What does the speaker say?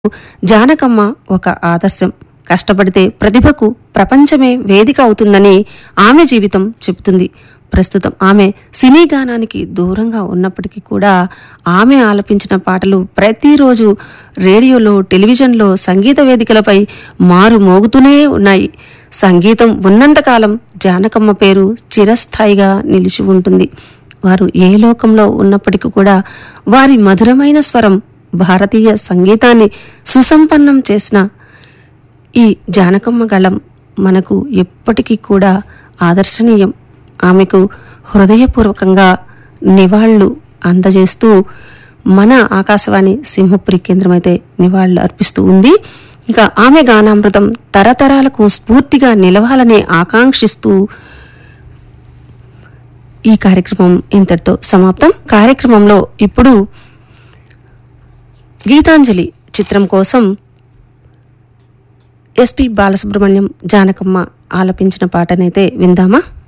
జానకమ్మ ఒక ఆదర్శం కష్టపడితే ప్రతిభకు ప్రపంచమే వేదిక అవుతుందని ఆమె జీవితం చెబుతుంది ప్రస్తుతం ఆమె సినీ గానానికి దూరంగా ఉన్నప్పటికీ కూడా ఆమె ఆలపించిన పాటలు ప్రతిరోజు రేడియోలో టెలివిజన్లో సంగీత వేదికలపై మారు మోగుతూనే ఉన్నాయి సంగీతం ఉన్నంతకాలం జానకమ్మ పేరు చిరస్థాయిగా నిలిచి ఉంటుంది వారు ఏ లోకంలో ఉన్నప్పటికీ కూడా వారి మధురమైన స్వరం భారతీయ సంగీతాన్ని సుసంపన్నం చేసిన ఈ జానకమ్మ గళం మనకు ఎప్పటికీ కూడా ఆదర్శనీయం ఆమెకు హృదయపూర్వకంగా నివాళులు అందజేస్తూ మన ఆకాశవాణి సింహపురి కేంద్రం అయితే నివాళులు అర్పిస్తూ ఉంది ఇంకా ఆమె గానామృతం తరతరాలకు స్ఫూర్తిగా నిలవాలని ఆకాంక్షిస్తూ ఈ కార్యక్రమం ఇంతటితో సమాప్తం కార్యక్రమంలో ఇప్పుడు గీతాంజలి చిత్రం కోసం ఎస్పి బాలసుబ్రహ్మణ్యం జానకమ్మ ఆలపించిన పాటనైతే విందామా